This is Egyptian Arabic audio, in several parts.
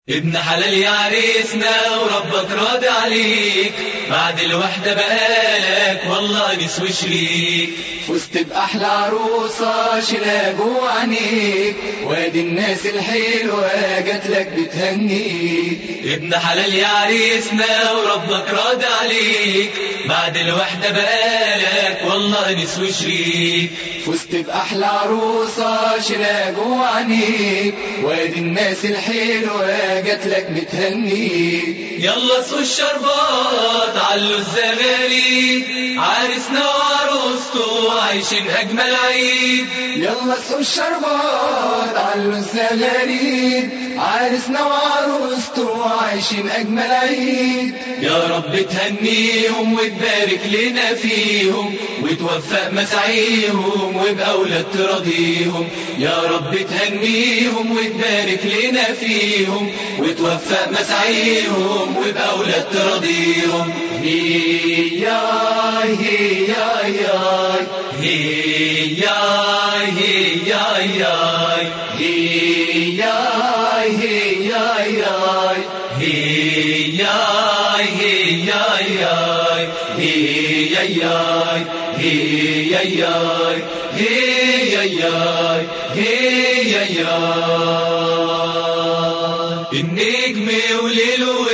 ابن حلال يا عريسنا وربك راضي عليك بعد الوحدة بقالك والله نسوي شريك فزت بأحلى عروسة شيلها جوا عينيك وادي الناس الحلوة جات لك بتهنيك ابن حلال يا عريسنا وربك راضي عليك بعد الوحدة بقالك والله نسوي شريك فزت بأحلى عروسة شيلها جوا عينيك وادي الناس الحلوة جات لك بتهنيك يلا سو الشربات علوا الزغاريد عريسنا وعروسته عايشين أجمل عيد يلا سو الشربات علوا الزغاريد عرسنا وعروسته عايشين أجمل عيد يا رب تهنيهم وتبارك لنا فيهم وتوفق مسعيهم وبأولاد ترضيهم يا رب تهنيهم وتبارك لنا فيهم وتوفق مسعيهم وبأولاد ترضيهم هي يا هي يا يا هي يا هي يا يا هي يا هي يا يا هي يا هي يا يا هي يا يا هي يا يا هي يا يا هي يا يا النجم وليله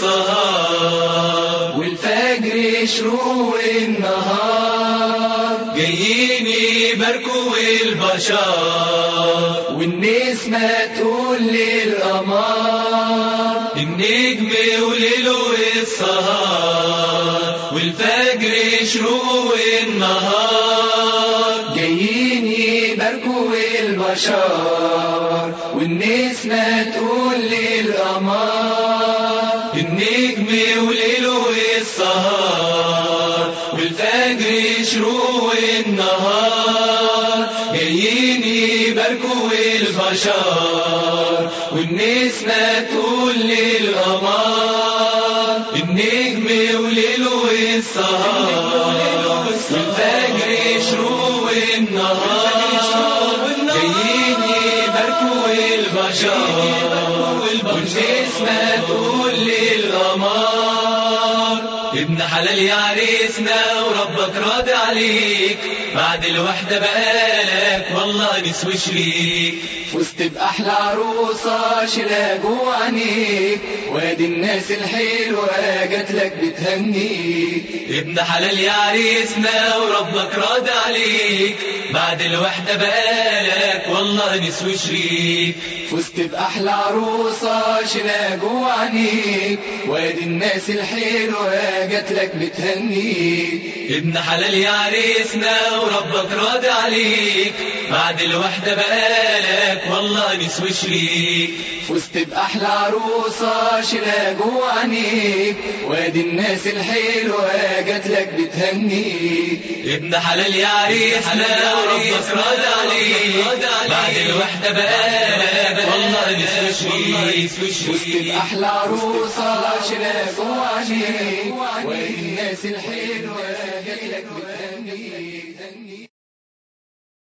السهر والفجر شروق النهار جايين يباركوا البشر والنسمة تقول للقمر النجم وليله السهر والفجر شروق النهار جايين يباركوا البشر والنسمة تقول للقمر النجم وليله السهر والفجر شروق النهار جايين يباركوا البشر والنسمة تقول للقمر النجم وليله السهر والفجر شروق النهار جايين يباركوا البشر والنسمة تقول للقمر ابن حلال يا عريسنا وربك راضي عليك بعد الوحدة بقالك والله نسوي شريك فزت بأحلى عروسة شيلها جوا عينيك وادي الناس الحلوة جات لك بتهنيك ابن حلال يا عريسنا وربك راضي عليك بعد الوحدة بقالك والله نسوي شريك فزت بأحلى عروسة شيلها جوا عينيك وادي الناس الحلوة جات لك بتهنيك ابن حلال يا عريسنا وربك راضي عليك بعد الوحدة بقالك والله نسوي شريك فزت بأحلى عروسة شيلها جوا عينيك وادي الناس الحلوة جات لك بتهنيك ابن حلال يا عريسنا وربك راضي عليك بعد الوحدة بقالك والله نسوي شريك فزت بأحلى عروسة شيلها جوا عينيك وادي الناس الحلوة جات لك بتهنيك